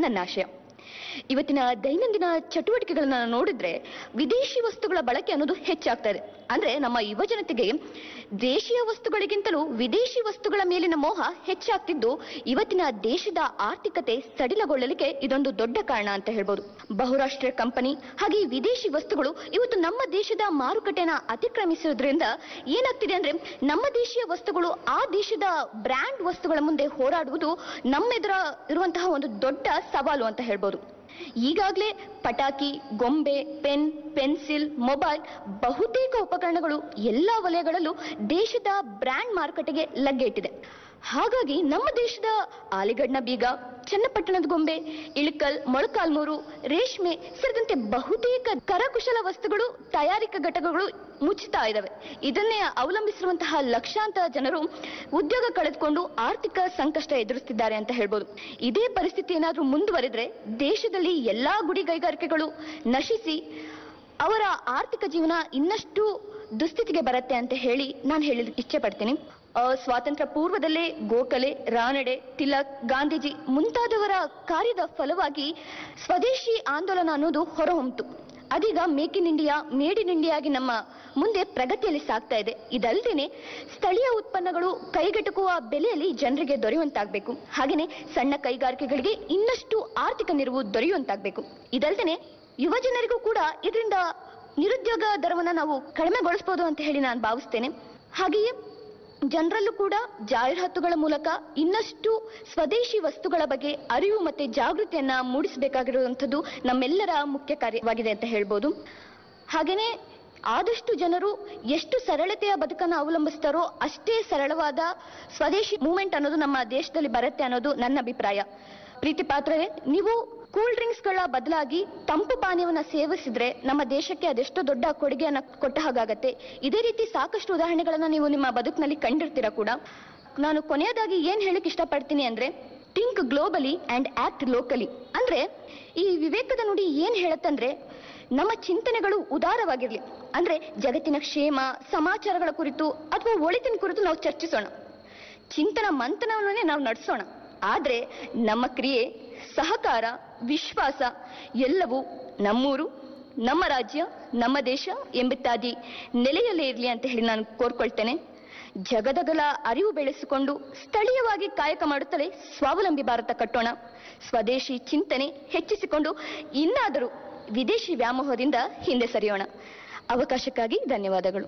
ನನ್ನ ಆಶಯ ಇವತ್ತಿನ ದೈನಂದಿನ ಚಟುವಟಿಕೆಗಳನ್ನ ನೋಡಿದ್ರೆ ವಿದೇಶಿ ವಸ್ತುಗಳ ಬಳಕೆ ಅನ್ನೋದು ಹೆಚ್ಚಾಗ್ತಾ ಇದೆ ಅಂದ್ರೆ ನಮ್ಮ ಯುವ ಜನತೆಗೆ ದೇಶೀಯ ವಸ್ತುಗಳಿಗಿಂತಲೂ ವಿದೇಶಿ ವಸ್ತುಗಳ ಮೇಲಿನ ಮೋಹ ಹೆಚ್ಚಾಗ್ತಿದ್ದು ಇವತ್ತಿನ ದೇಶದ ಆರ್ಥಿಕತೆ ಸಡಿಲಗೊಳ್ಳಲಿಕ್ಕೆ ಇದೊಂದು ದೊಡ್ಡ ಕಾರಣ ಅಂತ ಹೇಳ್ಬೋದು ಬಹುರಾಷ್ಟ್ರೀಯ ಕಂಪನಿ ಹಾಗೆ ಈ ವಿದೇಶಿ ವಸ್ತುಗಳು ಇವತ್ತು ನಮ್ಮ ದೇಶದ ಮಾರುಕಟ್ಟೆನ ಅತಿಕ್ರಮಿಸಿರೋದ್ರಿಂದ ಏನಾಗ್ತಿದೆ ಅಂದ್ರೆ ನಮ್ಮ ದೇಶೀಯ ವಸ್ತುಗಳು ಆ ದೇಶದ ಬ್ರ್ಯಾಂಡ್ ವಸ್ತುಗಳ ಮುಂದೆ ಹೋರಾಡುವುದು ನಮ್ಮೆದುರ ಇರುವಂತಹ ಒಂದು ದೊಡ್ಡ ಸವಾಲು ಅಂತ ಹೇಳ್ಬೋದು ಈಗಾಗಲೇ ಪಟಾಕಿ ಗೊಂಬೆ ಪೆನ್ ಪೆನ್ಸಿಲ್ ಮೊಬೈಲ್ ಬಹುತೇಕ ಉಪಕರಣಗಳು ಎಲ್ಲ ವಲಯಗಳಲ್ಲೂ ದೇಶದ ಬ್ರ್ಯಾಂಡ್ ಮಾರುಕಟ್ಟೆಗೆ ಲಗ್ಗೆ ಇಟ್ಟಿದೆ ಹಾಗಾಗಿ ನಮ್ಮ ದೇಶದ ಆಲಿಗಡ್ನ ಬೀಗ ಚನ್ನಪಟ್ಟಣದ ಗೊಂಬೆ ಇಳಕಲ್ ಮೊಳಕಾಲ್ಮೂರು ರೇಷ್ಮೆ ಸೇರಿದಂತೆ ಬಹುತೇಕ ಕರಕುಶಲ ವಸ್ತುಗಳು ತಯಾರಿಕಾ ಘಟಕಗಳು ಮುಚ್ಚುತ್ತಾ ಇದ್ದಾವೆ ಇದನ್ನೇ ಅವಲಂಬಿಸಿರುವಂತಹ ಲಕ್ಷಾಂತರ ಜನರು ಉದ್ಯೋಗ ಕಳೆದುಕೊಂಡು ಆರ್ಥಿಕ ಸಂಕಷ್ಟ ಎದುರಿಸ್ತಿದ್ದಾರೆ ಅಂತ ಹೇಳ್ಬೋದು ಇದೇ ಪರಿಸ್ಥಿತಿ ಏನಾದ್ರೂ ಮುಂದುವರೆದ್ರೆ ದೇಶದಲ್ಲಿ ಎಲ್ಲಾ ಗುಡಿ ಕೈಗಾರಿಕೆಗಳು ನಶಿಸಿ ಅವರ ಆರ್ಥಿಕ ಜೀವನ ಇನ್ನಷ್ಟು ದುಸ್ಥಿತಿಗೆ ಬರುತ್ತೆ ಅಂತ ಹೇಳಿ ನಾನು ಹೇಳಿ ಇಚ್ಛೆ ಪಡ್ತೀನಿ ಆ, ಸ್ವಾತಂತ್ರ್ಯ ಪೂರ್ವದಲ್ಲೇ ಗೋಖಲೆ ರಾನಡೆ ತಿಲಕ್ ಗಾಂಧೀಜಿ ಮುಂತಾದವರ ಕಾರ್ಯದ ಫಲವಾಗಿ ಸ್ವದೇಶಿ ಆಂದೋಲನ ಅನ್ನೋದು ಹೊರಹೊಮ್ಮಿತು ಅದೀಗ make in India made in India ಆಗಿ ನಮ್ಮ ಮುಂದೆ ಪ್ರಗತಿಯಲ್ಲಿ ಸಾಗ್ತಾ ಇದೆ ಇದಲ್ಲದೇನೆ ಸ್ಥಳೀಯ ಉತ್ಪನ್ನಗಳು ಕೈಗೆಟುಕುವ ಬೆಲೆಯಲ್ಲಿ ಜನರಿಗೆ ದೊರೆಯುವಂತಾಗಬೇಕು ಹಾಗೆಯೇ ಸಣ್ಣ ಕೈಗಾರಿಕೆಗಳಿಗೆ ಇನ್ನಷ್ಟು ಆರ್ಥಿಕ ನೆರವು ದೊರೆಯುವಂತಾಗಬೇಕು ಇದಲ್ಲದೇನೆ ಯುವ ಜನರಿಗೂ ಕೂಡ ಇದರಿಂದ ನಿರುದ್ಯೋಗ ದರವನ್ನ ನಾವು ಕಡಿಮೆಗೊಳಿಸಬಹುದು ಅಂತ ಹೇಳಿ ನಾನು ಭಾವಿಸ್ತೇನೆ ಹಾಗೆಯೇ ಜನರಲ್ಲೂ ಕೂಡ ಜಾಹೀರಾತುಗಳ ಮೂಲಕ ಇನ್ನಷ್ಟು ಸ್ವದೇಶಿ ವಸ್ತುಗಳ ಬಗ್ಗೆ ಅರಿವು ಮತ್ತೆ ಜಾಗೃತಿಯನ್ನ ಮೂಡಿಸಬೇಕಾಗಿರುವಂಥದ್ದು ನಮ್ಮೆಲ್ಲರ ಮುಖ್ಯ ಕಾರ್ಯವಾಗಿದೆ ಅಂತ ಹೇಳ್ಬೋದು ಹಾಗೇನೆ ಆದಷ್ಟು ಜನರು ಎಷ್ಟು ಸರಳತೆಯ ಬದುಕನ್ನು ಅವಲಂಬಿಸ್ತಾರೋ ಅಷ್ಟೇ ಸರಳವಾದ ಸ್ವದೇಶಿ ಮೂವ್ಮೆಂಟ್ ಅನ್ನೋದು ನಮ್ಮ ದೇಶದಲ್ಲಿ ಬರುತ್ತೆ ಅನ್ನೋದು ನನ್ನ ಅಭಿಪ್ರಾಯ ಪ್ರೀತಿ ಪಾತ್ರರೇ ನೀವು ಕೂಲ್ ಡ್ರಿಂಕ್ಸ್ ಗಳ ಬದಲಾಗಿ ತಂಪು ಪಾನೀಯವನ್ನ ಸೇವಿಸಿದ್ರೆ ನಮ್ಮ ದೇಶಕ್ಕೆ ಅದೆಷ್ಟೋ ದೊಡ್ಡ ಕೊಡುಗೆಯನ್ನ ಕೊಟ್ಟ ಹಾಗಾಗತ್ತೆ ಇದೇ ರೀತಿ ಸಾಕಷ್ಟು ಉದಾಹರಣೆಗಳನ್ನ ನೀವು ನಿಮ್ಮ ಬದುಕಿನಲ್ಲಿ ಕಂಡಿರ್ತೀರ ಕೂಡ ನಾನು ಕೊನೆಯದಾಗಿ ಏನ್ ಹೇಳಕ್ ಇಷ್ಟಪಡ್ತೀನಿ ಅಂದ್ರೆ think globally and act locally ಅಂದ್ರೆ ಈ ವಿವೇಕದ ನುಡಿ ಏನ್ ಹೇಳತ್ತಂದ್ರೆ ನಮ್ಮ ಚಿಂತನೆಗಳು ಉದಾರವಾಗಿರ್ಲಿ ಅಂದ್ರೆ ಜಗತ್ತಿನ ಕ್ಷೇಮ ಸಮಾಚಾರಗಳ ಕುರಿತು ಅಥವಾ ಒಳಿತಿನ ಕುರಿತು ನಾವು ಚರ್ಚಿಸೋಣ ಚಿಂತನ ಮಂಥನವನ್ನೇ ನಾವು ನಡೆಸೋಣ ಆದ್ರೆ ನಮ್ಮ ಕ್ರಿಯೆ ಸಹಕಾರ ವಿಶ್ವಾಸ ಎಲ್ಲವೂ ನಮ್ಮೂರು ನಮ್ಮ ರಾಜ್ಯ ನಮ್ಮ ದೇಶ ಎಂಬಿತ್ಯಾದಿ ನೆಲೆಯಲ್ಲೇ ಇರಲಿ ಅಂತ ಹೇಳಿ ನಾನು ಕೋರ್ಕೊಳ್ತೇನೆ ಜಗದಗಲ ಅರಿವು ಬೆಳೆಸಿಕೊಂಡು ಸ್ಥಳೀಯವಾಗಿ ಕಾಯಕ ಮಾಡುತ್ತಲೇ ಸ್ವಾವಲಂಬಿ ಭಾರತ ಕಟ್ಟೋಣ ಸ್ವದೇಶಿ ಚಿಂತನೆ ಹೆಚ್ಚಿಸಿಕೊಂಡು ಇನ್ನಾದರೂ ವಿದೇಶಿ ವ್ಯಾಮೋಹದಿಂದ ಹಿಂದೆ ಸರಿಯೋಣ ಅವಕಾಶಕ್ಕಾಗಿ ಧನ್ಯವಾದಗಳು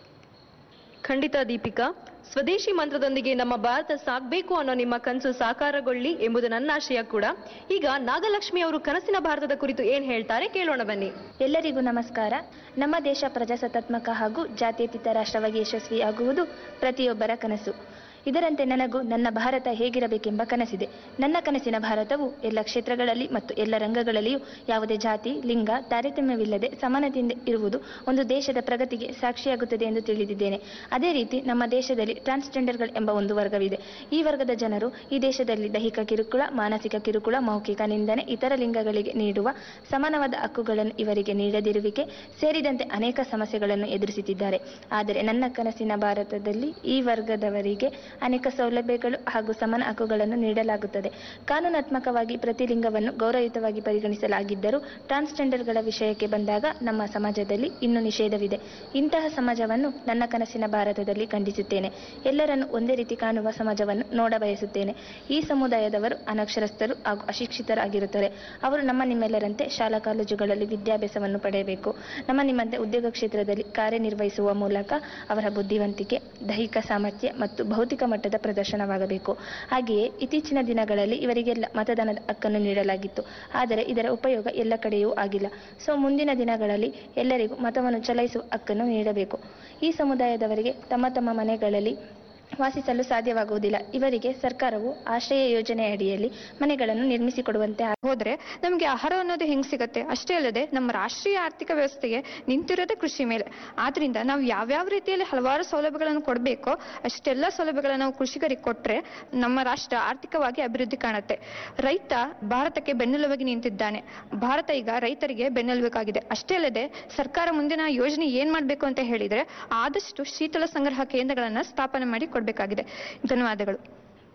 ಖಂಡಿತ ದೀಪಿಕಾ ಸ್ವದೇಶಿ ಮಂತ್ರದೊಂದಿಗೆ ನಮ್ಮ ಭಾರತ ಸಾಗ್ಬೇಕು ಅನ್ನೋ ನಿಮ್ಮ ಕನಸು ಸಾಕಾರಗೊಳ್ಳಿ ಎಂಬುದು ನನ್ನ ಆಶಯ ಕೂಡ ಈಗ ನಾಗಲಕ್ಷ್ಮಿ ಅವರು ಕನಸಿನ ಭಾರತದ ಕುರಿತು ಏನ್ ಹೇಳ್ತಾರೆ ಕೇಳೋಣ ಬನ್ನಿ ಎಲ್ಲರಿಗೂ ನಮಸ್ಕಾರ ನಮ್ಮ ದೇಶ ಪ್ರಜಾಸತ್ತಾತ್ಮಕ ಹಾಗೂ ಜಾತ್ಯತೀತ ರಾಷ್ಟ್ರವಾಗಿ ಯಶಸ್ವಿಯಾಗುವುದು ಪ್ರತಿಯೊಬ್ಬರ ಕನಸು ಇದರಂತೆ ನನಗೂ ನನ್ನ ಭಾರತ ಹೇಗಿರಬೇಕೆಂಬ ಕನಸಿದೆ ನನ್ನ ಕನಸಿನ ಭಾರತವು ಎಲ್ಲ ಕ್ಷೇತ್ರಗಳಲ್ಲಿ ಮತ್ತು ಎಲ್ಲ ರಂಗಗಳಲ್ಲಿಯೂ ಯಾವುದೇ ಜಾತಿ ಲಿಂಗ ತಾರತಮ್ಯವಿಲ್ಲದೆ ಸಮಾನತೆಯಿಂದ ಇರುವುದು ಒಂದು ದೇಶದ ಪ್ರಗತಿಗೆ ಸಾಕ್ಷಿಯಾಗುತ್ತದೆ ಎಂದು ತಿಳಿದಿದ್ದೇನೆ ಅದೇ ರೀತಿ ನಮ್ಮ ದೇಶದಲ್ಲಿ ಟ್ರಾನ್ಸ್ಜೆಂಡರ್ಗಳು ಎಂಬ ಒಂದು ವರ್ಗವಿದೆ ಈ ವರ್ಗದ ಜನರು ಈ ದೇಶದಲ್ಲಿ ದೈಹಿಕ ಕಿರುಕುಳ ಮಾನಸಿಕ ಕಿರುಕುಳ ಮೌಖಿಕ ನಿಂದನೆ ಇತರ ಲಿಂಗಗಳಿಗೆ ನೀಡುವ ಸಮಾನವಾದ ಹಕ್ಕುಗಳನ್ನು ಇವರಿಗೆ ನೀಡದಿರುವಿಕೆ ಸೇರಿದಂತೆ ಅನೇಕ ಸಮಸ್ಯೆಗಳನ್ನು ಎದುರಿಸುತ್ತಿದ್ದಾರೆ ಆದರೆ ನನ್ನ ಕನಸಿನ ಭಾರತದಲ್ಲಿ ಈ ವರ್ಗದವರಿಗೆ ಅನೇಕ ಸೌಲಭ್ಯಗಳು ಹಾಗೂ ಸಮಾನ ಹಕ್ಕುಗಳನ್ನು ನೀಡಲಾಗುತ್ತದೆ ಕಾನೂನಾತ್ಮಕವಾಗಿ ಪ್ರತಿ ಲಿಂಗವನ್ನು ಗೌರವಯುತವಾಗಿ ಪರಿಗಣಿಸಲಾಗಿದ್ದರೂ ಟ್ರಾನ್ಸ್ಜೆಂಡರ್ಗಳ ವಿಷಯಕ್ಕೆ ಬಂದಾಗ ನಮ್ಮ ಸಮಾಜದಲ್ಲಿ ಇನ್ನೂ ನಿಷೇಧವಿದೆ ಇಂತಹ ಸಮಾಜವನ್ನು ನನ್ನ ಕನಸಿನ ಭಾರತದಲ್ಲಿ ಖಂಡಿಸುತ್ತೇನೆ ಎಲ್ಲರನ್ನು ಒಂದೇ ರೀತಿ ಕಾಣುವ ಸಮಾಜವನ್ನು ನೋಡ ಬಯಸುತ್ತೇನೆ ಈ ಸಮುದಾಯದವರು ಅನಕ್ಷರಸ್ಥರು ಹಾಗೂ ಅಶಿಕ್ಷಿತರಾಗಿರುತ್ತಾರೆ ಅವರು ನಮ್ಮ ನಿಮ್ಮೆಲ್ಲರಂತೆ ಶಾಲಾ ಕಾಲೇಜುಗಳಲ್ಲಿ ವಿದ್ಯಾಭ್ಯಾಸವನ್ನು ಪಡೆಯಬೇಕು ನಮ್ಮ ನಿಮ್ಮಂತೆ ಉದ್ಯೋಗ ಕ್ಷೇತ್ರದಲ್ಲಿ ಕಾರ್ಯನಿರ್ವಹಿಸುವ ಮೂಲಕ ಅವರ ಬುದ್ಧಿವಂತಿಕೆ ದೈಹಿಕ ಸಾಮರ್ಥ್ಯ ಮತ್ತು ಭೌತಿಕ ಮಟ್ಟದ ಪ್ರದರ್ಶನವಾಗಬೇಕು ಹಾಗೆಯೇ ಇತ್ತೀಚಿನ ದಿನಗಳಲ್ಲಿ ಇವರಿಗೆಲ್ಲ ಮತದಾನದ ಹಕ್ಕನ್ನು ನೀಡಲಾಗಿತ್ತು ಆದರೆ ಇದರ ಉಪಯೋಗ ಎಲ್ಲ ಕಡೆಯೂ ಆಗಿಲ್ಲ ಸೊ ಮುಂದಿನ ದಿನಗಳಲ್ಲಿ ಎಲ್ಲರಿಗೂ ಮತವನ್ನು ಚಲಾಯಿಸುವ ಹಕ್ಕನ್ನು ನೀಡಬೇಕು ಈ ಸಮುದಾಯದವರಿಗೆ ತಮ್ಮ ತಮ್ಮ ಮನೆಗಳಲ್ಲಿ ವಾಸಿಸಲು ಸಾಧ್ಯವಾಗುವುದಿಲ್ಲ ಇವರಿಗೆ ಸರ್ಕಾರವು ಆಶ್ರಯ ಯೋಜನೆ ಅಡಿಯಲ್ಲಿ ಮನೆಗಳನ್ನು ನಿರ್ಮಿಸಿಕೊಡುವಂತೆ ಹೋದ್ರೆ ನಮಗೆ ಆಹಾರ ಅನ್ನೋದು ಹೆಂಗ್ ಸಿಗತ್ತೆ ಅಷ್ಟೇ ಅಲ್ಲದೆ ನಮ್ಮ ರಾಷ್ಟ್ರೀಯ ಆರ್ಥಿಕ ವ್ಯವಸ್ಥೆಗೆ ನಿಂತಿರೋದೇ ಕೃಷಿ ಮೇಲೆ ಆದ್ರಿಂದ ನಾವು ಯಾವ್ಯಾವ ರೀತಿಯಲ್ಲಿ ಹಲವಾರು ಸೌಲಭ್ಯಗಳನ್ನು ಕೊಡಬೇಕೋ ಅಷ್ಟೆಲ್ಲ ಸೌಲಭ್ಯಗಳನ್ನು ನಾವು ಕೃಷಿಕರಿಗೆ ಕೊಟ್ರೆ ನಮ್ಮ ರಾಷ್ಟ್ರ ಆರ್ಥಿಕವಾಗಿ ಅಭಿವೃದ್ಧಿ ಕಾಣುತ್ತೆ ರೈತ ಭಾರತಕ್ಕೆ ಬೆನ್ನೆಲುಬಾಗಿ ನಿಂತಿದ್ದಾನೆ ಭಾರತ ಈಗ ರೈತರಿಗೆ ಬೆನ್ನೆಲುಬಾಗಿದೆ ಅಷ್ಟೇ ಅಲ್ಲದೆ ಸರ್ಕಾರ ಮುಂದಿನ ಯೋಜನೆ ಏನ್ ಮಾಡ್ಬೇಕು ಅಂತ ಹೇಳಿದ್ರೆ ಆದಷ್ಟು ಶೀತಲ ಸಂಗ್ರಹ ಕೇಂದ್ರಗಳನ್ನ ಸ್ಥಾಪನೆ ಮಾಡಿ ಕೊಡ್ಬೇಕಾಗಿದೆ ಧನ್ಯವಾದಗಳು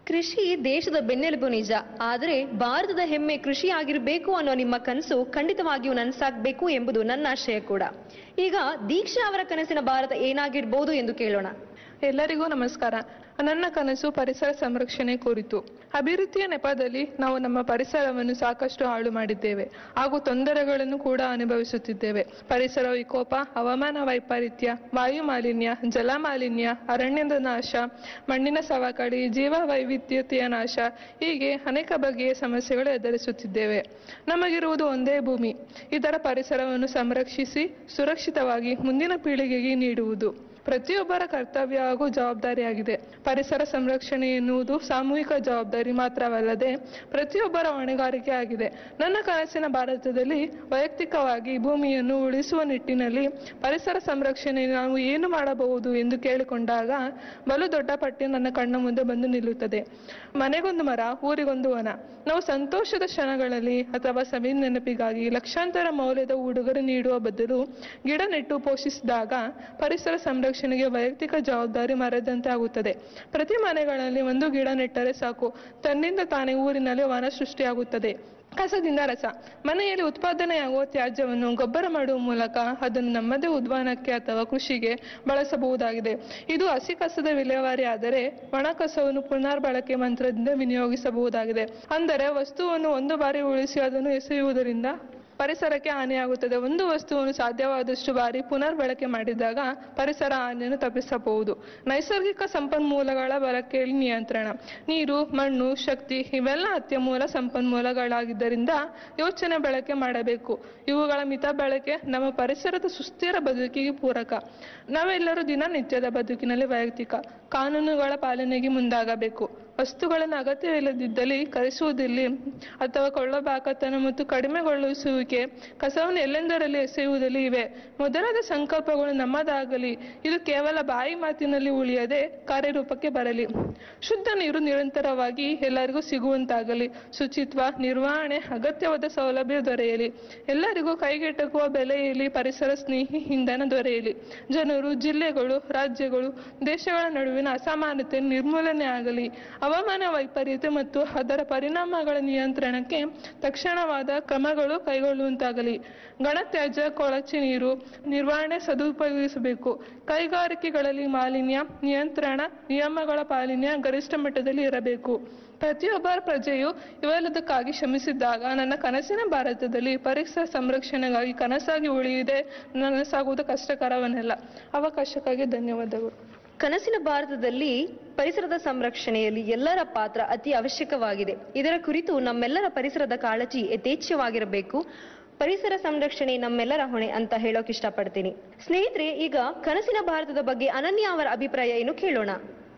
ಕೃಷಿ ದೇಶದ ಬೆನ್ನೆಲುಬು ನಿಜ ಆದರೆ ಭಾರತದ ಹೆಮ್ಮೆ ಕೃಷಿ ಆಗಿರಬೇಕು ಅನ್ನೋ ನಿಮ್ಮ ಕನಸು ಖಂಡಿತವಾಗಿಯೂ ನನಸಾಗಬೇಕು ಎಂಬುದು ನನ್ನ ಆಶಯ ಕೂಡ ಈಗ ದೀಕ್ಷಾ ಅವರ ಕನಸಿನ ಭಾರತ ಏನಾಗಿರ್ಬೋದು ಎಂದು ಕೇಳೋಣ ಎಲ್ಲರಿಗೂ ನಮಸ್ಕಾರ ನನ್ನ ಕನಸು ಪರಿಸರ ಸಂರಕ್ಷಣೆ ಕುರಿತು ಅಭಿವೃದ್ಧಿಯ ನೆಪದಲ್ಲಿ ನಾವು ನಮ್ಮ ಪರಿಸರವನ್ನು ಸಾಕಷ್ಟು ಹಾಳು ಮಾಡಿದ್ದೇವೆ ಹಾಗೂ ತೊಂದರೆಗಳನ್ನು ಕೂಡ ಅನುಭವಿಸುತ್ತಿದ್ದೇವೆ ಪರಿಸರ ವಿಕೋಪ ಹವಾಮಾನ ವೈಪರೀತ್ಯ ವಾಯು ಮಾಲಿನ್ಯ ಜಲ ಮಾಲಿನ್ಯ ಅರಣ್ಯದ ನಾಶ ಮಣ್ಣಿನ ಸವಕಳಿ ಜೀವ ವೈವಿಧ್ಯತೆಯ ನಾಶ ಹೀಗೆ ಅನೇಕ ಬಗೆಯ ಸಮಸ್ಯೆಗಳು ಎದುರಿಸುತ್ತಿದ್ದೇವೆ ನಮಗಿರುವುದು ಒಂದೇ ಭೂಮಿ ಇದರ ಪರಿಸರವನ್ನು ಸಂರಕ್ಷಿಸಿ ಸುರಕ್ಷಿತವಾಗಿ ಮುಂದಿನ ಪೀಳಿಗೆಗೆ ನೀಡುವುದು ಪ್ರತಿಯೊಬ್ಬರ ಕರ್ತವ್ಯ ಹಾಗೂ ಜವಾಬ್ದಾರಿಯಾಗಿದೆ ಪರಿಸರ ಸಂರಕ್ಷಣೆ ಎನ್ನುವುದು ಸಾಮೂಹಿಕ ಜವಾಬ್ದಾರಿ ಮಾತ್ರವಲ್ಲದೆ ಪ್ರತಿಯೊಬ್ಬರ ಹೊಣೆಗಾರಿಕೆ ಆಗಿದೆ ನನ್ನ ಕನಸಿನ ಭಾರತದಲ್ಲಿ ವೈಯಕ್ತಿಕವಾಗಿ ಭೂಮಿಯನ್ನು ಉಳಿಸುವ ನಿಟ್ಟಿನಲ್ಲಿ ಪರಿಸರ ಸಂರಕ್ಷಣೆ ನಾವು ಏನು ಮಾಡಬಹುದು ಎಂದು ಕೇಳಿಕೊಂಡಾಗ ಬಲು ದೊಡ್ಡ ಪಟ್ಟಿ ನನ್ನ ಕಣ್ಣ ಮುಂದೆ ಬಂದು ನಿಲ್ಲುತ್ತದೆ ಮನೆಗೊಂದು ಮರ ಊರಿಗೊಂದು ವನ ನಾವು ಸಂತೋಷದ ಕ್ಷಣಗಳಲ್ಲಿ ಅಥವಾ ಸವಿ ನೆನಪಿಗಾಗಿ ಲಕ್ಷಾಂತರ ಮೌಲ್ಯದ ಉಡುಗೊರೆ ನೀಡುವ ಬದಲು ಗಿಡ ನೆಟ್ಟು ಪೋಷಿಸಿದಾಗ ಪರಿಸರ ಸಂರಕ್ಷಣೆಗೆ ವೈಯಕ್ತಿಕ ಜವಾಬ್ದಾರಿ ಮರೆದಂತೆ ಆಗುತ್ತದೆ ಪ್ರತಿ ಮನೆಗಳಲ್ಲಿ ಒಂದು ಗಿಡ ನೆಟ್ಟರೆ ಸಾಕು ತನ್ನಿಂದ ತಾನೇ ಊರಿನಲ್ಲಿ ವನ ಸೃಷ್ಟಿಯಾಗುತ್ತದೆ ಕಸದಿಂದ ರಸ ಮನೆಯಲ್ಲಿ ಉತ್ಪಾದನೆಯಾಗುವ ತ್ಯಾಜ್ಯವನ್ನು ಗೊಬ್ಬರ ಮಾಡುವ ಮೂಲಕ ಅದನ್ನು ನಮ್ಮದೇ ಉದ್ಯಾನಕ್ಕೆ ಅಥವಾ ಕೃಷಿಗೆ ಬಳಸಬಹುದಾಗಿದೆ ಇದು ಹಸಿ ಕಸದ ವಿಲೇವಾರಿ ಆದರೆ ಒಣ ಕಸವನ್ನು ಪುನರ್ಬಳಕೆ ಮಂತ್ರದಿಂದ ವಿನಿಯೋಗಿಸಬಹುದಾಗಿದೆ ಅಂದರೆ ವಸ್ತುವನ್ನು ಒಂದು ಬಾರಿ ಉಳಿಸಿ ಅದನ್ನು ಎಸೆಯುವುದರಿಂದ ಪರಿಸರಕ್ಕೆ ಹಾನಿಯಾಗುತ್ತದೆ ಒಂದು ವಸ್ತುವನ್ನು ಸಾಧ್ಯವಾದಷ್ಟು ಬಾರಿ ಪುನರ್ಬಳಕೆ ಮಾಡಿದಾಗ ಪರಿಸರ ಹಾನಿಯನ್ನು ತಪ್ಪಿಸಬಹುದು ನೈಸರ್ಗಿಕ ಸಂಪನ್ಮೂಲಗಳ ಬಳಕೆಯಲ್ಲಿ ನಿಯಂತ್ರಣ ನೀರು ಮಣ್ಣು ಶಕ್ತಿ ಇವೆಲ್ಲ ಅತ್ಯಮೂಲ ಸಂಪನ್ಮೂಲಗಳಾಗಿದ್ದರಿಂದ ಯೋಚನೆ ಬಳಕೆ ಮಾಡಬೇಕು ಇವುಗಳ ಮಿತ ಬಳಕೆ ನಮ್ಮ ಪರಿಸರದ ಸುಸ್ಥಿರ ಬದುಕಿಗೆ ಪೂರಕ ನಾವೆಲ್ಲರೂ ದಿನನಿತ್ಯದ ಬದುಕಿನಲ್ಲಿ ವೈಯಕ್ತಿಕ ಕಾನೂನುಗಳ ಪಾಲನೆಗೆ ಮುಂದಾಗಬೇಕು ವಸ್ತುಗಳನ್ನು ಅಗತ್ಯವಿಲ್ಲದಿದ್ದಲ್ಲಿ ಕರೆಸುವುದಿಲ್ಲಿ ಅಥವಾ ಕೊಳ್ಳಬಾಕತನ ಮತ್ತು ಕಡಿಮೆಗೊಳಿಸುವಿಕೆ ಕಸವನ್ನು ಎಲ್ಲೆಂದರಲ್ಲಿ ಎಸೆಯುವುದಲ್ಲಿ ಇವೆ ಮೊದಲಾದ ಸಂಕಲ್ಪಗಳು ನಮ್ಮದಾಗಲಿ ಇದು ಕೇವಲ ಬಾಯಿ ಮಾತಿನಲ್ಲಿ ಉಳಿಯದೆ ಕಾರ್ಯರೂಪಕ್ಕೆ ಬರಲಿ ಶುದ್ಧ ನೀರು ನಿರಂತರವಾಗಿ ಎಲ್ಲರಿಗೂ ಸಿಗುವಂತಾಗಲಿ ಶುಚಿತ್ವ ನಿರ್ವಹಣೆ ಅಗತ್ಯವಾದ ಸೌಲಭ್ಯ ದೊರೆಯಲಿ ಎಲ್ಲರಿಗೂ ಕೈಗೆಟಕುವ ಬೆಲೆಯಲ್ಲಿ ಪರಿಸರ ಸ್ನೇಹಿ ಇಂಧನ ದೊರೆಯಲಿ ಜನರು ಜಿಲ್ಲೆಗಳು ರಾಜ್ಯಗಳು ದೇಶಗಳ ನಡುವಿನ ಅಸಮಾನತೆ ನಿರ್ಮೂಲನೆ ಆಗಲಿ ಹವಾಮಾನ ವೈಪರೀತ್ಯ ಮತ್ತು ಅದರ ಪರಿಣಾಮಗಳ ನಿಯಂತ್ರಣಕ್ಕೆ ತಕ್ಷಣವಾದ ಕ್ರಮಗಳು ಕೈಗೊಳ್ಳುವಂತಾಗಲಿ ಘನತ್ಯಾಜ್ಯ ಕೊಳಚೆ ನೀರು ನಿರ್ವಹಣೆ ಸದುಪಯೋಗಿಸಬೇಕು ಕೈಗಾರಿಕೆಗಳಲ್ಲಿ ಮಾಲಿನ್ಯ ನಿಯಂತ್ರಣ ನಿಯಮಗಳ ಪಾಲನೆ ಗರಿಷ್ಠ ಮಟ್ಟದಲ್ಲಿ ಇರಬೇಕು ಪ್ರತಿಯೊಬ್ಬ ಪ್ರಜೆಯು ಇವೆಲ್ಲದಕ್ಕಾಗಿ ಶ್ರಮಿಸಿದ್ದಾಗ ನನ್ನ ಕನಸಿನ ಭಾರತದಲ್ಲಿ ಪರಿಸರ ಸಂರಕ್ಷಣೆಗಾಗಿ ಕನಸಾಗಿ ಉಳಿಯುವುದೇ ನನಸಾಗುವುದು ಕಷ್ಟಕರವನ್ನೆಲ್ಲ ಅವಕಾಶಕ್ಕಾಗಿ ಧನ್ಯವಾದಗಳು ಕನಸಿನ ಭಾರತದಲ್ಲಿ ಪರಿಸರದ ಸಂರಕ್ಷಣೆಯಲ್ಲಿ ಎಲ್ಲರ ಪಾತ್ರ ಅತಿ ಅವಶ್ಯಕವಾಗಿದೆ ಇದರ ಕುರಿತು ನಮ್ಮೆಲ್ಲರ ಪರಿಸರದ ಕಾಳಜಿ ಯಥೇಚ್ಛವಾಗಿರಬೇಕು ಪರಿಸರ ಸಂರಕ್ಷಣೆ ನಮ್ಮೆಲ್ಲರ ಹೊಣೆ ಅಂತ ಹೇಳೋಕೆ ಇಷ್ಟಪಡ್ತೀನಿ ಸ್ನೇಹಿತರೆ ಈಗ ಕನಸಿನ ಭಾರತದ ಬಗ್ಗೆ ಅನನ್ಯ ಅವರ ಅಭಿಪ್ರಾಯ ಏನು ಕೇಳೋಣ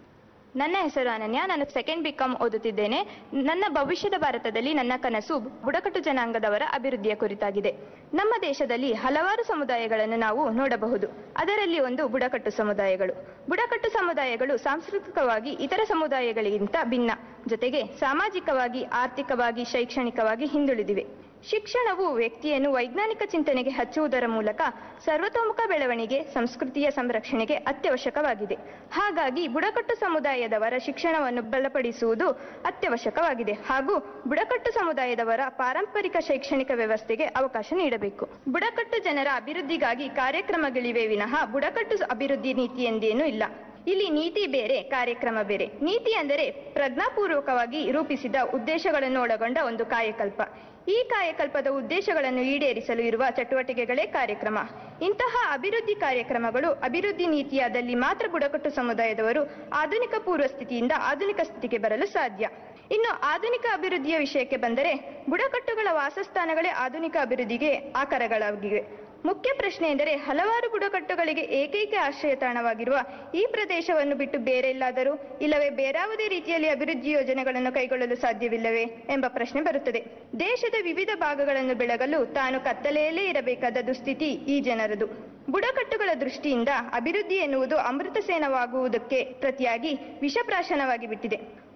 ನನ್ನ ಹೆಸರು ಅನನ್ಯ ನಾನು ಸೆಕೆಂಡ್ ಬಿ ಕಾಮ್ ಓದುತ್ತಿದ್ದೇನೆ ನನ್ನ ಭವಿಷ್ಯದ ಭಾರತದಲ್ಲಿ ನನ್ನ ಕನಸು ಬುಡಕಟ್ಟು ಜನಾಂಗದವರ ಅಭಿವೃದ್ಧಿಯ ಕುರಿತಾಗಿದೆ ನಮ್ಮ ದೇಶದಲ್ಲಿ ಹಲವಾರು ಸಮುದಾಯಗಳನ್ನು ನಾವು ನೋಡಬಹುದು ಅದರಲ್ಲಿ ಒಂದು ಬುಡಕಟ್ಟು ಸಮುದಾಯಗಳು ಬುಡಕಟ್ಟು ಸಮುದಾಯಗಳು ಸಾಂಸ್ಕೃತಿಕವಾಗಿ ಇತರ ಸಮುದಾಯಗಳಿಗಿಂತ ಭಿನ್ನ ಜೊತೆಗೆ ಸಾಮಾಜಿಕವಾಗಿ ಆರ್ಥಿಕವಾಗಿ ಶೈಕ್ಷಣಿಕವಾಗಿ ಹಿಂದುಳಿದಿವೆ ಶಿಕ್ಷಣವು ವ್ಯಕ್ತಿಯನ್ನು ವೈಜ್ಞಾನಿಕ ಚಿಂತನೆಗೆ ಹಚ್ಚುವುದರ ಮೂಲಕ ಸರ್ವತೋಮುಖ ಬೆಳವಣಿಗೆ ಸಂಸ್ಕೃತಿಯ ಸಂರಕ್ಷಣೆಗೆ ಅತ್ಯವಶ್ಯಕವಾಗಿದೆ ಹಾಗಾಗಿ ಬುಡಕಟ್ಟು ಸಮುದಾಯದವರ ಶಿಕ್ಷಣವನ್ನು ಬಲಪಡಿಸುವುದು ಅತ್ಯವಶ್ಯಕವಾಗಿದೆ ಹಾಗೂ ಬುಡಕಟ್ಟು ಸಮುದಾಯದವರ ಪಾರಂಪರಿಕ ಶೈಕ್ಷಣಿಕ ವ್ಯವಸ್ಥೆಗೆ ಅವಕಾಶ ನೀಡಬೇಕು ಬುಡಕಟ್ಟು ಜನರ ಅಭಿವೃದ್ಧಿಗಾಗಿ ಕಾರ್ಯಕ್ರಮಗಳಿವೆ ವಿನಃ ಬುಡಕಟ್ಟು ಅಭಿವೃದ್ಧಿ ನೀತಿ ಎಂದೇನೂ ಇಲ್ಲ ಇಲ್ಲಿ ನೀತಿ ಬೇರೆ ಕಾರ್ಯಕ್ರಮ ಬೇರೆ ನೀತಿ ಅಂದರೆ ಪ್ರಜ್ಞಾಪೂರ್ವಕವಾಗಿ ರೂಪಿಸಿದ ಉದ್ದೇಶಗಳನ್ನು ಒಳಗೊಂಡ ಒಂದು ಕಾಯಕಲ್ಪ ಈ ಕಾಯಕಲ್ಪದ ಉದ್ದೇಶಗಳನ್ನು ಈಡೇರಿಸಲು ಇರುವ ಚಟುವಟಿಕೆಗಳೇ ಕಾರ್ಯಕ್ರಮ ಇಂತಹ ಅಭಿವೃದ್ಧಿ ಕಾರ್ಯಕ್ರಮಗಳು ಅಭಿವೃದ್ಧಿ ನೀತಿಯಾದಲ್ಲಿ ಮಾತ್ರ ಬುಡಕಟ್ಟು ಸಮುದಾಯದವರು ಆಧುನಿಕ ಪೂರ್ವ ಸ್ಥಿತಿಯಿಂದ ಆಧುನಿಕ ಸ್ಥಿತಿಗೆ ಬರಲು ಸಾಧ್ಯ ಇನ್ನು ಆಧುನಿಕ ಅಭಿವೃದ್ಧಿಯ ವಿಷಯಕ್ಕೆ ಬಂದರೆ ಬುಡಕಟ್ಟುಗಳ ವಾಸಸ್ಥಾನಗಳೇ ಆಧುನಿಕ ಅಭಿವೃದ್ಧಿಗೆ ಆಕಾರಗಳಾಗಿವೆ ಮುಖ್ಯ ಪ್ರಶ್ನೆ ಎಂದರೆ ಹಲವಾರು ಬುಡಕಟ್ಟುಗಳಿಗೆ ಏಕೈಕ ಆಶ್ರಯ ತಾಣವಾಗಿರುವ ಈ ಪ್ರದೇಶವನ್ನು ಬಿಟ್ಟು ಬೇರೆ ಎಲ್ಲಾದರೂ ಇಲ್ಲವೇ ಬೇರಾವುದೇ ರೀತಿಯಲ್ಲಿ ಅಭಿವೃದ್ಧಿ ಯೋಜನೆಗಳನ್ನು ಕೈಗೊಳ್ಳಲು ಸಾಧ್ಯವಿಲ್ಲವೇ ಎಂಬ ಪ್ರಶ್ನೆ ಬರುತ್ತದೆ ದೇಶದ ವಿವಿಧ ಭಾಗಗಳನ್ನು ಬೆಳಗಲು ತಾನು ಕತ್ತಲೆಯಲ್ಲೇ ಇರಬೇಕಾದ ದುಸ್ಥಿತಿ ಈ ಜನರದು ಬುಡಕಟ್ಟುಗಳ ದೃಷ್ಟಿಯಿಂದ ಅಭಿವೃದ್ಧಿ ಎನ್ನುವುದು ಅಮೃತ ಸೇನವಾಗುವುದಕ್ಕೆ ಪ್ರತಿಯಾಗಿ ವಿಷಪ್ರಾಶನವಾಗಿ ಬಿಟ್ಟಿದೆ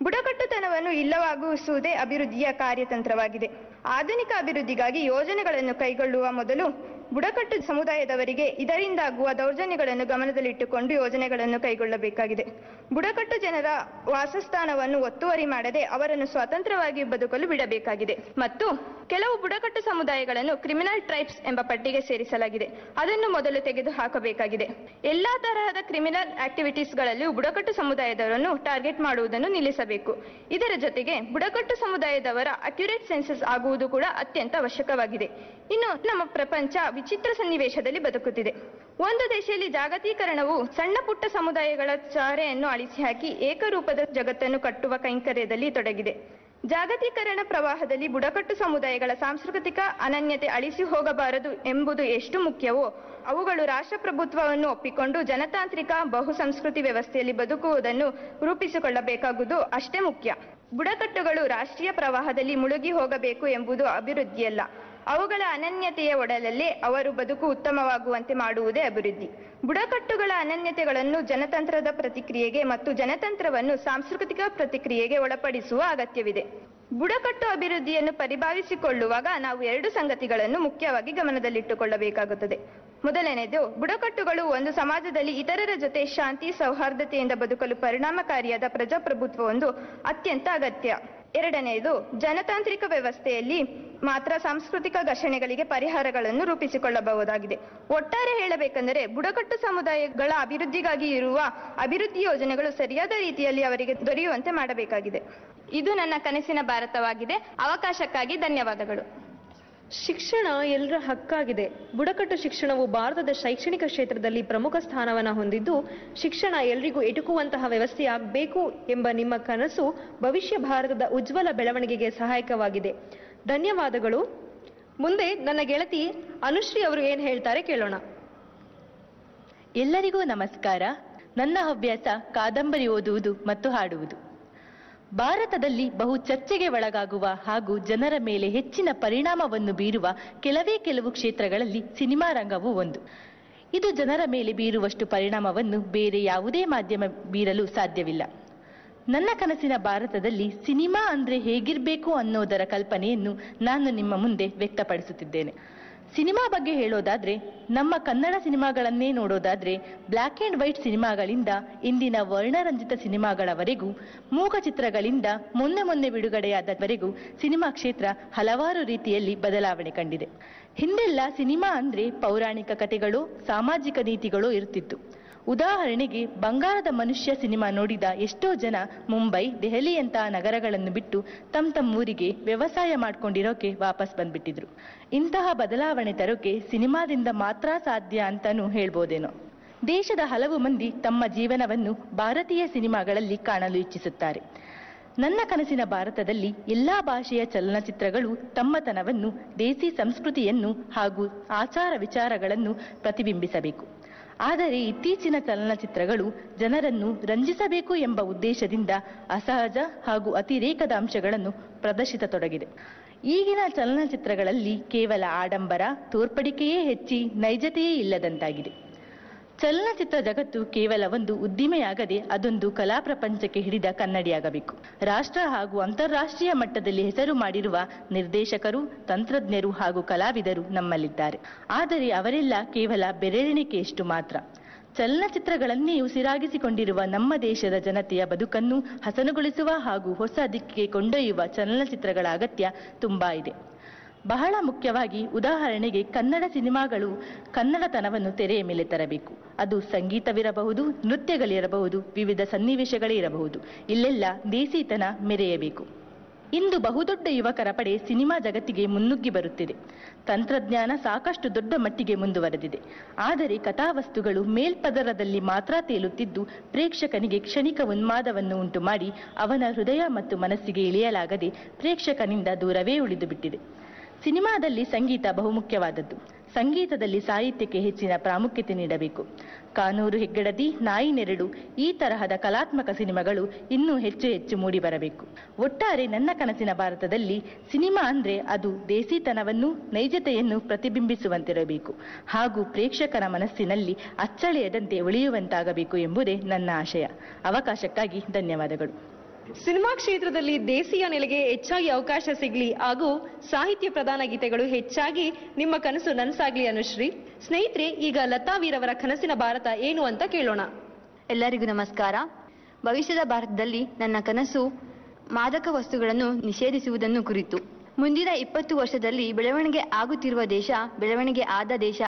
ಬುಡಕಟ್ಟುತನವನ್ನು ಇಲ್ಲವಾಗುಸುವುದೇ ಅಭಿವೃದ್ಧಿಯ ಕಾರ್ಯತಂತ್ರವಾಗಿದೆ ಆಧುನಿಕ ಅಭಿವೃದ್ಧಿಗಾಗಿ ಯೋಜನೆಗಳನ್ನು ಕೈಗೊಳ್ಳುವ ಮೊದಲು ಬುಡಕಟ್ಟು ಸಮುದಾಯದವರಿಗೆ ಇದರಿಂದಾಗುವ ದೌರ್ಜನ್ಯಗಳನ್ನು ಗಮನದಲ್ಲಿಟ್ಟುಕೊಂಡು ಯೋಜನೆಗಳನ್ನು ಕೈಗೊಳ್ಳಬೇಕಾಗಿದೆ ಬುಡಕಟ್ಟು ಜನರ ವಾಸಸ್ಥಾನವನ್ನು ಒತ್ತುವರಿ ಮಾಡದೆ ಅವರನ್ನು ಸ್ವತಂತ್ರವಾಗಿ ಬದುಕಲು ಬಿಡಬೇಕಾಗಿದೆ ಮತ್ತು ಕೆಲವು ಬುಡಕಟ್ಟು ಸಮುದಾಯಗಳನ್ನು ಕ್ರಿಮಿನಲ್ ಟ್ರೈಬ್ಸ್ ಎಂಬ ಪಟ್ಟಿಗೆ ಸೇರಿಸಲಾಗಿದೆ ಅದನ್ನು ಮೊದಲು ತೆಗೆದು ಹಾಕಬೇಕಾಗಿದೆ ಎಲ್ಲಾ ತರಹದ ಕ್ರಿಮಿನಲ್ ಆಕ್ಟಿವಿಟೀಸ್ಗಳಲ್ಲಿ ಬುಡಕಟ್ಟು ಸಮುದಾಯದವರನ್ನು ಟಾರ್ಗೆಟ್ ಮಾಡುವುದನ್ನು ನಿಲ್ಲಿಸಬೇಕು ಇದರ ಜೊತೆಗೆ ಬುಡಕಟ್ಟು ಸಮುದಾಯದವರ ಅಕ್ಯುರೇಟ್ ಸೆನ್ಸಸ್ ಆಗುವುದು ಕೂಡ ಅತ್ಯಂತ ಅವಶ್ಯಕವಾಗಿದೆ ಇನ್ನು ನಮ್ಮ ಪ್ರಪಂಚ ವಿಚಿತ್ರ ಸನ್ನಿವೇಶದಲ್ಲಿ ಬದುಕುತ್ತಿದೆ ಒಂದು ದೇಶದಲ್ಲಿ ಜಾಗತೀಕರಣವು ಸಣ್ಣ ಪುಟ್ಟ ಸಮುದಾಯಗಳ ಚಾರೆಯನ್ನು ಅಳಿಸಿ ಹಾಕಿ ಏಕರೂಪದ ಜಗತ್ತನ್ನು ಕಟ್ಟುವ ಕೈಂಕರ್ಯದಲ್ಲಿ ತೊಡಗಿದೆ ಜಾಗತೀಕರಣ ಪ್ರವಾಹದಲ್ಲಿ ಬುಡಕಟ್ಟು ಸಮುದಾಯಗಳ ಸಾಂಸ್ಕೃತಿಕ ಅನನ್ಯತೆ ಅಳಿಸಿ ಹೋಗಬಾರದು ಎಂಬುದು ಎಷ್ಟು ಮುಖ್ಯವೋ ಅವುಗಳು ರಾಷ್ಟ್ರಪ್ರಭುತ್ವವನ್ನು ಒಪ್ಪಿಕೊಂಡು ಜನತಾಂತ್ರಿಕ ಬಹುಸಂಸ್ಕೃತಿ ವ್ಯವಸ್ಥೆಯಲ್ಲಿ ಬದುಕುವುದನ್ನು ರೂಪಿಸಿಕೊಳ್ಳಬೇಕಾಗುವುದು ಅಷ್ಟೇ ಮುಖ್ಯ ಬುಡಕಟ್ಟುಗಳು ರಾಷ್ಟ್ರೀಯ ಪ್ರವಾಹದಲ್ಲಿ ಮುಳುಗಿ ಹೋಗಬೇಕು ಎಂಬುದು ಅಭಿವೃದ್ಧಿಯಲ್ಲ ಅವುಗಳ ಅನನ್ಯತೆಯ ಒಡಲಲ್ಲೇ ಅವರು ಬದುಕು ಉತ್ತಮವಾಗುವಂತೆ ಮಾಡುವುದೇ ಅಭಿವೃದ್ಧಿ ಬುಡಕಟ್ಟುಗಳ ಅನನ್ಯತೆಗಳನ್ನು ಜನತಂತ್ರದ ಪ್ರತಿಕ್ರಿಯೆಗೆ ಮತ್ತು ಜನತಂತ್ರವನ್ನು ಸಾಂಸ್ಕೃತಿಕ ಪ್ರತಿಕ್ರಿಯೆಗೆ ಒಳಪಡಿಸುವ ಅಗತ್ಯವಿದೆ ಬುಡಕಟ್ಟು ಅಭಿವೃದ್ಧಿಯನ್ನು ಪರಿಭಾವಿಸಿಕೊಳ್ಳುವಾಗ ನಾವು ಎರಡು ಸಂಗತಿಗಳನ್ನು ಮುಖ್ಯವಾಗಿ ಗಮನದಲ್ಲಿಟ್ಟುಕೊಳ್ಳಬೇಕಾಗುತ್ತದೆ ಮೊದಲನೆಯದು ಬುಡಕಟ್ಟುಗಳು ಒಂದು ಸಮಾಜದಲ್ಲಿ ಇತರರ ಜೊತೆ ಶಾಂತಿ ಸೌಹಾರ್ದತೆಯಿಂದ ಬದುಕಲು ಪರಿಣಾಮಕಾರಿಯಾದ ಪ್ರಜಾಪ್ರಭುತ್ವ ಒಂದು ಅತ್ಯಂತ ಅಗತ್ಯ ಎರಡನೆಯದು ಜನತಾಂತ್ರಿಕ ವ್ಯವಸ್ಥೆಯಲ್ಲಿ ಮಾತ್ರ ಸಾಂಸ್ಕೃತಿಕ ಘರ್ಷಣೆಗಳಿಗೆ ಪರಿಹಾರಗಳನ್ನು ರೂಪಿಸಿಕೊಳ್ಳಬಹುದಾಗಿದೆ ಒಟ್ಟಾರೆ ಹೇಳಬೇಕೆಂದರೆ ಬುಡಕಟ್ಟು ಸಮುದಾಯಗಳ ಅಭಿವೃದ್ಧಿಗಾಗಿ ಇರುವ ಅಭಿವೃದ್ಧಿ ಯೋಜನೆಗಳು ಸರಿಯಾದ ರೀತಿಯಲ್ಲಿ ಅವರಿಗೆ ದೊರೆಯುವಂತೆ ಮಾಡಬೇಕಾಗಿದೆ ಇದು ನನ್ನ ಕನಸಿನ ಭಾರತವಾಗಿದೆ ಅವಕಾಶಕ್ಕಾಗಿ ಧನ್ಯವಾದಗಳು ಶಿಕ್ಷಣ ಎಲ್ಲರ ಹಕ್ಕಾಗಿದೆ ಬುಡಕಟ್ಟು ಶಿಕ್ಷಣವು ಭಾರತದ ಶೈಕ್ಷಣಿಕ ಕ್ಷೇತ್ರದಲ್ಲಿ ಪ್ರಮುಖ ಸ್ಥಾನವನ್ನು ಹೊಂದಿದ್ದು ಶಿಕ್ಷಣ ಎಲ್ರಿಗೂ ಎಟುಕುವಂತಹ ವ್ಯವಸ್ಥೆಯಾಗಬೇಕು ಎಂಬ ನಿಮ್ಮ ಕನಸು ಭವಿಷ್ಯ ಭಾರತದ ಉಜ್ವಲ ಬೆಳವಣಿಗೆಗೆ ಸಹಾಯಕವಾಗಿದೆ ಧನ್ಯವಾದಗಳು ಮುಂದೆ ನನ್ನ ಗೆಳತಿ ಅನುಶ್ರೀ ಅವರು ಏನ್ ಹೇಳ್ತಾರೆ ಕೇಳೋಣ ಎಲ್ಲರಿಗೂ ನಮಸ್ಕಾರ ನನ್ನ ಹವ್ಯಾಸ ಕಾದಂಬರಿ ಓದುವುದು ಮತ್ತು ಹಾಡುವುದು ಭಾರತದಲ್ಲಿ ಬಹು ಚರ್ಚೆಗೆ ಒಳಗಾಗುವ ಹಾಗೂ ಜನರ ಮೇಲೆ ಹೆಚ್ಚಿನ ಪರಿಣಾಮವನ್ನು ಬೀರುವ ಕೆಲವೇ ಕೆಲವು ಕ್ಷೇತ್ರಗಳಲ್ಲಿ ಸಿನಿಮಾ ರಂಗವೂ ಒಂದು ಇದು ಜನರ ಮೇಲೆ ಬೀರುವಷ್ಟು ಪರಿಣಾಮವನ್ನು ಬೇರೆ ಯಾವುದೇ ಮಾಧ್ಯಮ ಬೀರಲು ಸಾಧ್ಯವಿಲ್ಲ ನನ್ನ ಕನಸಿನ ಭಾರತದಲ್ಲಿ ಸಿನಿಮಾ ಅಂದ್ರೆ ಹೇಗಿರ್ಬೇಕು ಅನ್ನೋದರ ಕಲ್ಪನೆಯನ್ನು ನಾನು ನಿಮ್ಮ ಮುಂದೆ ವ್ಯಕ್ತಪಡಿಸುತ್ತಿದ್ದೇನೆ ಸಿನಿಮಾ ಬಗ್ಗೆ ಹೇಳೋದಾದ್ರೆ ನಮ್ಮ ಕನ್ನಡ ಸಿನಿಮಾಗಳನ್ನೇ ನೋಡೋದಾದ್ರೆ ಬ್ಲ್ಯಾಕ್ ಅಂಡ್ ವೈಟ್ ಸಿನಿಮಾಗಳಿಂದ ಇಂದಿನ ವರ್ಣರಂಜಿತ ಸಿನಿಮಾಗಳವರೆಗೂ ಮೂಕ ಚಿತ್ರಗಳಿಂದ ಮೊನ್ನೆ ಮೊನ್ನೆ ಬಿಡುಗಡೆಯಾದವರೆಗೂ ಸಿನಿಮಾ ಕ್ಷೇತ್ರ ಹಲವಾರು ರೀತಿಯಲ್ಲಿ ಬದಲಾವಣೆ ಕಂಡಿದೆ ಹಿಂದೆಲ್ಲ ಸಿನಿಮಾ ಅಂದ್ರೆ ಪೌರಾಣಿಕ ಕಥೆಗಳು ಸಾಮಾಜಿಕ ನೀತಿಗಳು ಇರುತ್ತಿತ್ತು ಉದಾಹರಣೆಗೆ ಬಂಗಾರದ ಮನುಷ್ಯ ಸಿನಿಮಾ ನೋಡಿದ ಎಷ್ಟೋ ಜನ ಮುಂಬೈ ದೆಹಲಿಯಂತಹ ನಗರಗಳನ್ನು ಬಿಟ್ಟು ತಮ್ಮ ತಮ್ಮ ಊರಿಗೆ ವ್ಯವಸಾಯ ಮಾಡ್ಕೊಂಡಿರೋಕೆ ವಾಪಸ್ ಬಂದ್ಬಿಟ್ಟಿದ್ರು ಇಂತಹ ಬದಲಾವಣೆ ತರೋಕೆ ಸಿನಿಮಾದಿಂದ ಮಾತ್ರ ಸಾಧ್ಯ ಅಂತಾನೂ ಹೇಳ್ಬೋದೇನೋ ದೇಶದ ಹಲವು ಮಂದಿ ತಮ್ಮ ಜೀವನವನ್ನು ಭಾರತೀಯ ಸಿನಿಮಾಗಳಲ್ಲಿ ಕಾಣಲು ಇಚ್ಛಿಸುತ್ತಾರೆ ನನ್ನ ಕನಸಿನ ಭಾರತದಲ್ಲಿ ಎಲ್ಲಾ ಭಾಷೆಯ ಚಲನಚಿತ್ರಗಳು ತಮ್ಮತನವನ್ನು ದೇಸಿ ಸಂಸ್ಕೃತಿಯನ್ನು ಹಾಗೂ ಆಚಾರ ವಿಚಾರಗಳನ್ನು ಪ್ರತಿಬಿಂಬಿಸಬೇಕು ಆದರೆ ಇತ್ತೀಚಿನ ಚಲನಚಿತ್ರಗಳು ಜನರನ್ನು ರಂಜಿಸಬೇಕು ಎಂಬ ಉದ್ದೇಶದಿಂದ ಅಸಹಜ ಹಾಗೂ ಅತಿರೇಕದ ಅಂಶಗಳನ್ನು ಪ್ರದರ್ಶಿಸತೊಡಗಿದೆ ಈಗಿನ ಚಲನಚಿತ್ರಗಳಲ್ಲಿ ಕೇವಲ ಆಡಂಬರ ತೋರ್ಪಡಿಕೆಯೇ ಹೆಚ್ಚಿ ನೈಜತೆಯೇ ಇಲ್ಲದಂತಾಗಿದೆ ಚಲನಚಿತ್ರ ಜಗತ್ತು ಕೇವಲ ಒಂದು ಉದ್ದಿಮೆಯಾಗದೆ ಅದೊಂದು ಕಲಾ ಪ್ರಪಂಚಕ್ಕೆ ಹಿಡಿದ ಕನ್ನಡಿಯಾಗಬೇಕು ರಾಷ್ಟ್ರ ಹಾಗೂ ಅಂತಾರಾಷ್ಟ್ರೀಯ ಮಟ್ಟದಲ್ಲಿ ಹೆಸರು ಮಾಡಿರುವ ನಿರ್ದೇಶಕರು ತಂತ್ರಜ್ಞರು ಹಾಗೂ ಕಲಾವಿದರು ನಮ್ಮಲ್ಲಿದ್ದಾರೆ ಆದರೆ ಅವರೆಲ್ಲ ಕೇವಲ ಬೆರಳೆಣಿಕೆಯಷ್ಟು ಮಾತ್ರ ಚಲನಚಿತ್ರಗಳನ್ನೇ ಉಸಿರಾಗಿಸಿಕೊಂಡಿರುವ ನಮ್ಮ ದೇಶದ ಜನತೆಯ ಬದುಕನ್ನು ಹಸನುಗೊಳಿಸುವ ಹಾಗೂ ಹೊಸ ದಿಕ್ಕಿಗೆ ಕೊಂಡೊಯ್ಯುವ ಚಲನಚಿತ್ರಗಳ ಅಗತ್ಯ ತುಂಬಾ ಇದೆ ಬಹಳ ಮುಖ್ಯವಾಗಿ ಉದಾಹರಣೆಗೆ ಕನ್ನಡ ಸಿನಿಮಾಗಳು ಕನ್ನಡತನವನ್ನು ತೆರೆಯ ಮೇಲೆ ತರಬೇಕು ಅದು ಸಂಗೀತವಿರಬಹುದು ನೃತ್ಯಗಳಿರಬಹುದು ವಿವಿಧ ಸನ್ನಿವೇಶಗಳೇ ಇರಬಹುದು ಇಲ್ಲೆಲ್ಲ ದೇಸಿತನ ಮೆರೆಯಬೇಕು ಇಂದು ಬಹುದೊಡ್ಡ ಯುವಕರ ಪಡೆ ಸಿನಿಮಾ ಜಗತ್ತಿಗೆ ಮುನ್ನುಗ್ಗಿ ಬರುತ್ತಿದೆ ತಂತ್ರಜ್ಞಾನ ಸಾಕಷ್ಟು ದೊಡ್ಡ ಮಟ್ಟಿಗೆ ಮುಂದುವರೆದಿದೆ ಆದರೆ ಕಥಾವಸ್ತುಗಳು ಮೇಲ್ಪದರದಲ್ಲಿ ಮಾತ್ರ ತೇಲುತ್ತಿದ್ದು ಪ್ರೇಕ್ಷಕನಿಗೆ ಕ್ಷಣಿಕ ಉನ್ಮಾದವನ್ನು ಉಂಟು ಮಾಡಿ ಅವನ ಹೃದಯ ಮತ್ತು ಮನಸ್ಸಿಗೆ ಇಳಿಯಲಾಗದೆ ಪ್ರೇಕ್ಷಕನಿಂದ ದೂರವೇ ಉಳಿದು ಬಿಟ್ಟಿದೆ ಸಿನಿಮಾದಲ್ಲಿ ಸಂಗೀತ ಬಹುಮುಖ್ಯವಾದದ್ದು ಸಂಗೀತದಲ್ಲಿ ಸಾಹಿತ್ಯಕ್ಕೆ ಹೆಚ್ಚಿನ ಪ್ರಾಮುಖ್ಯತೆ ನೀಡಬೇಕು ಕಾನೂರು ಹೆಗ್ಗಡದಿ ನಾಯಿ ನೆರಳು ಈ ತರಹದ ಕಲಾತ್ಮಕ ಸಿನಿಮಾಗಳು ಇನ್ನೂ ಹೆಚ್ಚು ಹೆಚ್ಚು ಮೂಡಿಬರಬೇಕು ಒಟ್ಟಾರೆ ನನ್ನ ಕನಸಿನ ಭಾರತದಲ್ಲಿ ಸಿನಿಮಾ ಅಂದ್ರೆ ಅದು ದೇಸಿತನವನ್ನು ನೈಜತೆಯನ್ನು ಪ್ರತಿಬಿಂಬಿಸುವಂತಿರಬೇಕು ಹಾಗೂ ಪ್ರೇಕ್ಷಕರ ಮನಸ್ಸಿನಲ್ಲಿ ಅಚ್ಚಳಿಯದಂತೆ ಉಳಿಯುವಂತಾಗಬೇಕು ಎಂಬುದೇ ನನ್ನ ಆಶಯ ಅವಕಾಶಕ್ಕಾಗಿ ಧನ್ಯವಾದಗಳು ಸಿನಿಮಾ ಕ್ಷೇತ್ರದಲ್ಲಿ ದೇಸಿಯ ನೆಲೆಗೆ ಹೆಚ್ಚಾಗಿ ಅವಕಾಶ ಸಿಗ್ಲಿ ಹಾಗೂ ಸಾಹಿತ್ಯ ಪ್ರಧಾನ ಗೀತೆಗಳು ಹೆಚ್ಚಾಗಿ ನಿಮ್ಮ ಕನಸು ನನಸಾಗ್ಲಿ ಅನುಶ್ರೀ ಸ್ನೇಹಿತರೆ ಈಗ ಲತಾ ವೀರವರ ಕನಸಿನ ಭಾರತ ಏನು ಅಂತ ಕೇಳೋಣ ಎಲ್ಲರಿಗೂ ನಮಸ್ಕಾರ ಭವಿಷ್ಯದ ಭಾರತದಲ್ಲಿ ನನ್ನ ಕನಸು ಮಾದಕ ವಸ್ತುಗಳನ್ನು ನಿಷೇಧಿಸುವುದನ್ನು ಕುರಿತು ಮುಂದಿನ ಇಪ್ಪತ್ತು ವರ್ಷದಲ್ಲಿ ಬೆಳವಣಿಗೆ ಆಗುತ್ತಿರುವ ದೇಶ ಬೆಳವಣಿಗೆ ಆದ ದೇಶ